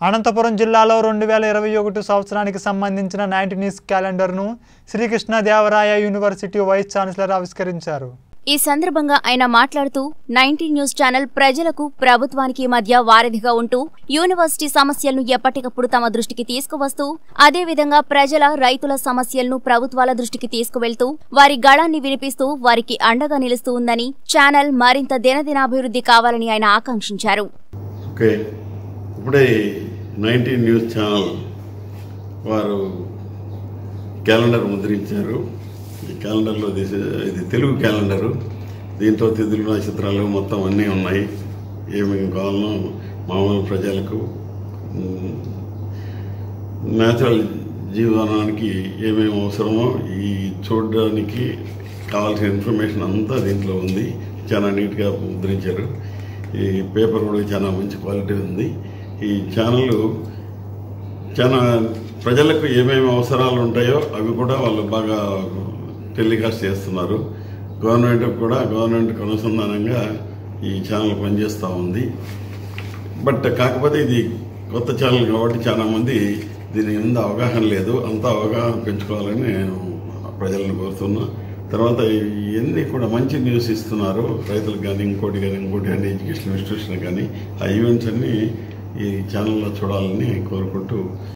అనంతపురం జిల్లాలో రెండు వేల ఇరవై ఒకటి సంవత్సరానికి సంబంధించిన నైన్టీ న్యూస్ క్యాలెండర్ను శ్రీకృష్ణదేవరాయ యూనివర్సిటీ వైస్ ఛాన్సలర్ ఆవిష్కరించారు ఈ సందర్భంగా ఆయన మాట్లాడుతూ నైన్టీన్ న్యూస్ ఛానల్ ప్రజలకు ప్రభుత్వానికి మధ్య వారధిగా ఉంటూ యూనివర్సిటీ సమస్యలను ఎప్పటికప్పుడు తమ దృష్టికి తీసుకువస్తూ అదేవిధంగా ప్రజల రైతుల సమస్యలను ప్రభుత్వాల దృష్టికి తీసుకువెళ్తూ వారి గళాన్ని వినిపిస్తూ వారికి అండగా నిలుస్తూ ఉందని ఛానల్ మరింత దినదినాభివృద్ధి కావాలని ఆయన ఆకాంక్షించారు ఓకే ఇప్పుడే నైన్టీన్ న్యూస్ ఛానల్ వారు క్యాలెండర్ ముద్రించారు ఈ క్యాలెండర్లో తీసే ఇది తెలుగు క్యాలెండరు దీంట్లో తిథులు నక్షత్రాలు మొత్తం అన్నీ ఉన్నాయి ఏమేమి కావాలనో మామూలు ప్రజలకు మ్, న్యాచురల్ జీవనానికి ఏమేమి అవసరమో ఈ చూడడానికి కావాల్సిన ఇన్ఫర్మేషన్ అంతా దీంట్లో ఉంది చాలా నీట్గా ముద్రించారు ఈ పేపర్ కూడా చాలా మంచి క్వాలిటీ ఉంది ఈ ఛానల్ చాలా ప్రజలకు ఏమేమి అవసరాలు ఉంటాయో అవి కూడా వాళ్ళు బాగా టెలికాస్ట్ చేస్తున్నారు గవర్నమెంట్ కూడా గవర్నమెంట్కి అనుసంధానంగా ఈ ఛానల్ పనిచేస్తూ ఉంది బట్ కాకపోతే ఇది కొత్త ఛానల్ కాబట్టి చాలా మంది దీని మీద అవగాహన లేదు అంతా అవగాహన పెంచుకోవాలని నేను ప్రజలను కోరుతున్నా తర్వాత ఇవన్నీ కూడా మంచి న్యూస్ ఇస్తున్నారు రైతులకు కానీ ఇంకోటి కానీ ఇంకోటి కానీ ఎడ్యుకేషన్ ఇన్స్టిట్యూషన్ కానీ ఆ ఈవెంట్స్ అన్నీ ఈ ఛానల్లో చూడాలని కోరుకుంటూ